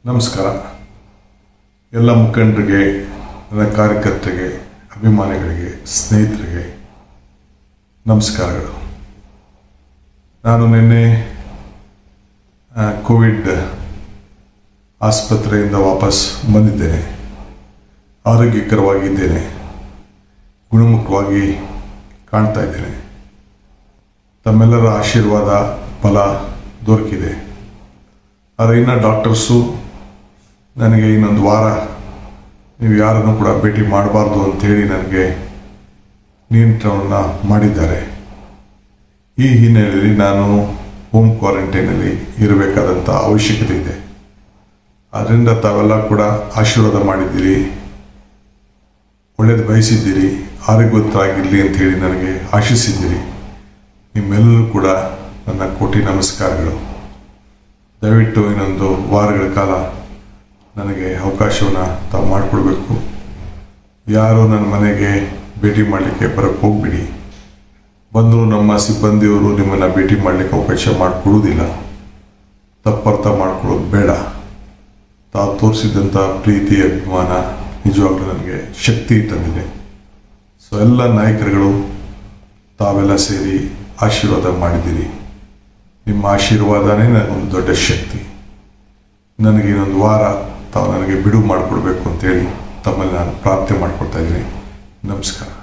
ನಮಸ್ಕಾರ ಎಲ್ಲ ಮುಖಂಡರಿಗೆ ನನ್ನ ಕಾರ್ಯಕರ್ತರಿಗೆ ಅಭಿಮಾನಿಗಳಿಗೆ ಸ್ನೇಹಿತರಿಗೆ ನಮಸ್ಕಾರಗಳು ನಾನು ನಿನ್ನೆ ಆ, ಕೋವಿಡ್ ಆಸ್ಪತ್ರೆಯಿಂದ ವಾಪಸ್ ಬಂದಿದ್ದೇನೆ ಆರೋಗ್ಯಕರವಾಗಿದ್ದೇನೆ ಗುಣಮುಖವಾಗಿ ಕಾಣ್ತಾ ಇದ್ದೇನೆ ತಮ್ಮೆಲ್ಲರ ಆಶೀರ್ವಾದ ಫಲ ದೊರಕಿದೆ ಆದರೆ ಇನ್ನು ಡಾಕ್ಟರ್ಸು ನನಗೆ ಇನ್ನೊಂದು ವಾರ ನೀವು ಯಾರನ್ನು ಕೂಡ ಭೇಟಿ ಮಾಡಬಾರ್ದು ಅಂತೇಳಿ ನನಗೆ ನಿಯಂತ್ರಣವನ್ನು ಮಾಡಿದ್ದಾರೆ ಈ ಹಿನ್ನೆಲೆಯಲ್ಲಿ ನಾನು ಹೋಮ್ ಕ್ವಾರಂಟೈನಲ್ಲಿ ಇರಬೇಕಾದಂಥ ಅವಶ್ಯಕತೆ ಇದೆ ಆದ್ದರಿಂದ ತಾವೆಲ್ಲ ಕೂಡ ಆಶೀರ್ವಾದ ಮಾಡಿದ್ದೀರಿ ಒಳ್ಳೇದು ಬಯಸಿದ್ದೀರಿ ಆರೋಗ್ಯವಂತರಾಗಿರಲಿ ಅಂತ ಹೇಳಿ ನನಗೆ ಆಶಿಸಿದ್ದೀರಿ ನಿಮ್ಮೆಲ್ಲರೂ ಕೂಡ ನನ್ನ ಕೋಟಿ ನಮಸ್ಕಾರಗಳು ದಯವಿಟ್ಟು ಇನ್ನೊಂದು ವಾರಗಳ ಕಾಲ ನನಗೆ ಅವಕಾಶವನ್ನು ತಾವು ಮಾಡಿಕೊಡ್ಬೇಕು ಯಾರು ನನ್ನ ಮನೆಗೆ ಭೇಟಿ ಮಾಡಲಿಕ್ಕೆ ಬರೋಕ್ಕೆ ಹೋಗ್ಬಿಡಿ ಬಂದರೂ ನಮ್ಮ ಸಿಬ್ಬಂದಿಯವರು ನಿಮ್ಮನ್ನು ಭೇಟಿ ಮಾಡಲಿಕ್ಕೆ ಅವಕಾಶ ಮಾಡಿಕೊಡುವುದಿಲ್ಲ ತಪ್ಪರ್ಥ ಮಾಡ್ಕೊಳ್ಳೋದು ಬೇಡ ತಾವು ತೋರಿಸಿದಂಥ ಪ್ರೀತಿ ಅಭಿಮಾನ ನಿಜವಾಗ್ಲೂ ನನಗೆ ಶಕ್ತಿ ತಂದಿದೆ ಸೊ ಎಲ್ಲ ನಾಯಕರುಗಳು ತಾವೆಲ್ಲ ಸೇರಿ ಆಶೀರ್ವಾದ ಮಾಡಿದ್ದೀರಿ ನಿಮ್ಮ ಆಶೀರ್ವಾದನೇ ನನಗೊಂದು ದೊಡ್ಡ ಶಕ್ತಿ ನನಗೆ ಇನ್ನೊಂದು ವಾರ ತಾವು ನನಗೆ ಬಿಡುವು ಮಾಡಿಕೊಡ್ಬೇಕು ಅಂತೇಳಿ ತಮ್ಮಲ್ಲಿ ನಾನು ಪ್ರಾರ್ಥನೆ ಮಾಡ್ಕೊಳ್ತಾ ಇದ್ದೀನಿ ನಮಸ್ಕಾರ